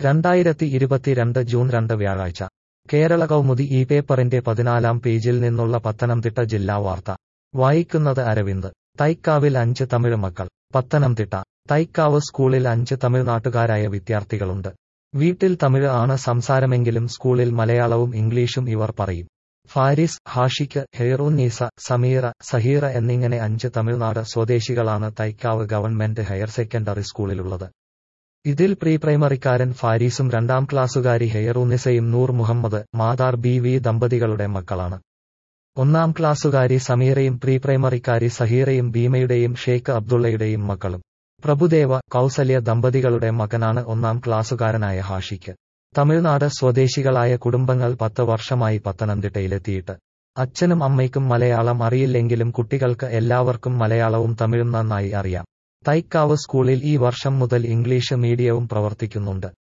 രണ്ടായിരത്തി ഇരുപത്തിരണ്ട് ജൂൺ രണ്ട് വ്യാഴാഴ്ച കേരള കൗമുദി ഈ പേപ്പറിന്റെ പതിനാലാം പേജിൽ നിന്നുള്ള പത്തനംതിട്ട ജില്ലാ വാർത്ത വായിക്കുന്നത് അരവിന്ദ് തൈക്കാവിൽ അഞ്ച് തമിഴ് മക്കൾ പത്തനംതിട്ട തൈക്കാവ് സ്കൂളിൽ അഞ്ച് തമിഴ്നാട്ടുകാരായ വിദ്യാർത്ഥികളുണ്ട് വീട്ടിൽ തമിഴ് ആണ് സംസാരമെങ്കിലും സ്കൂളിൽ മലയാളവും ഇംഗ്ലീഷും ഇവർ പറയും ഫാരിസ് ഹാഷിക്ക് ഹെയറുന്നീസ സമീറ സഹീറ എന്നിങ്ങനെ അഞ്ച് തമിഴ്നാട് സ്വദേശികളാണ് തൈക്കാവ് ഗവൺമെന്റ് ഹയർ സെക്കൻഡറി സ്കൂളിലുള്ളത് ഇതിൽ പ്രീ പ്രൈമറിക്കാരൻ ഫാരീസും രണ്ടാം ക്ലാസ്സുകാരി ഹെയറുന്നിസയും നൂർ മുഹമ്മദ് മാതാർ ബി വി ദമ്പതികളുടെ മക്കളാണ് ഒന്നാം ക്ലാസ്സുകാരി സമീറയും പ്രീ പ്രൈമറിക്കാരി സഹീറയും ഭീമയുടെയും ഷെയ്ഖ് അബ്ദുള്ളയുടെയും മക്കളും പ്രഭുദേവ കൗസല്യ ദമ്പതികളുടെ മകനാണ് ഒന്നാം ക്ലാസ്സുകാരനായ ഹാഷിക്ക് തമിഴ്നാട് സ്വദേശികളായ കുടുംബങ്ങൾ പത്ത് വർഷമായി പത്തനംതിട്ടയിലെത്തിയിട്ട് അച്ഛനും അമ്മയ്ക്കും മലയാളം അറിയില്ലെങ്കിലും കുട്ടികൾക്ക് എല്ലാവർക്കും മലയാളവും തമിഴും നന്നായി അറിയാം തൈക്കാവ് സ്കൂളിൽ ഈ വർഷം മുതൽ ഇംഗ്ലീഷ് മീഡിയവും പ്രവർത്തിക്കുന്നുണ്ട്